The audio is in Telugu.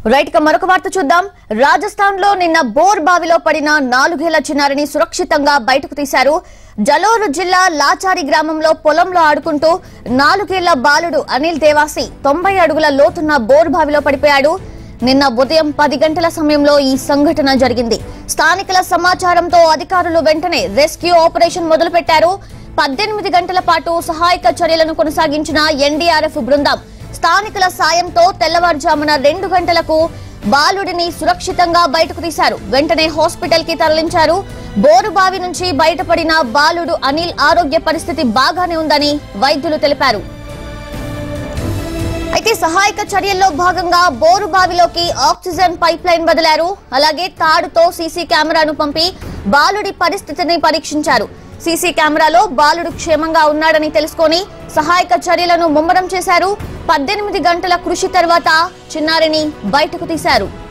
రైట్ ఇక మరొక వార్త చూద్దాం రాజస్థాన్ లో నిన్న బోర్ బావిలో పడిన నాలుగేళ్ల చిన్నారిని సురక్షితంగా బయటకు తీశారు జలోరు జిల్లా లాచారి గ్రామంలో పొలంలో ఆడుకుంటూ నాలుగేళ్ల బాలుడు అనిల్ దేవాసి తొంభై అడుగుల లోతున్న బోర్ బావిలో పడిపోయాడు నిన్న ఉదయం పది గంటల సమయంలో ఈ సంఘటన జరిగింది స్థానికుల సమాచారంతో అధికారులు వెంటనే రెస్క్యూ ఆపరేషన్ మొదలుపెట్టారు పద్దెనిమిది గంటల పాటు సహాయక చర్యలను కొనసాగించిన ఎన్డీఆర్ఎఫ్ బృందం స్థానికుల సాయంతో తెల్లవారుజామున రెండు గంటలకు బాలుడిని సురక్షితంగా బయటకు తీశారు వెంటనే హాస్పిటల్ కి తరలించారు బోరు బావి నుంచి బయటపడిన బాలుడు అనిల్ ఆరోగ్య పరిస్థితి బాగానే ఉందని వైద్యులు తెలిపారు అయితే సహాయక చర్యల్లో భాగంగా బోరు బావిలోకి ఆక్సిజన్ పైప్ లైన్ వదిలారు అలాగే తాడుతో సీసీ కెమెరాను పంపి బాలుడి పరిస్థితిని పరీక్షించారు సీసీ కెమెరాలో బాలుడు క్షేమంగా ఉన్నాడని తెలుసుకొని సహాయక చర్యలను ముమ్మరం చేశారు పద్దెనిమిది గంటల కృషి తర్వాత చిన్నారిని బయటకు తీశారు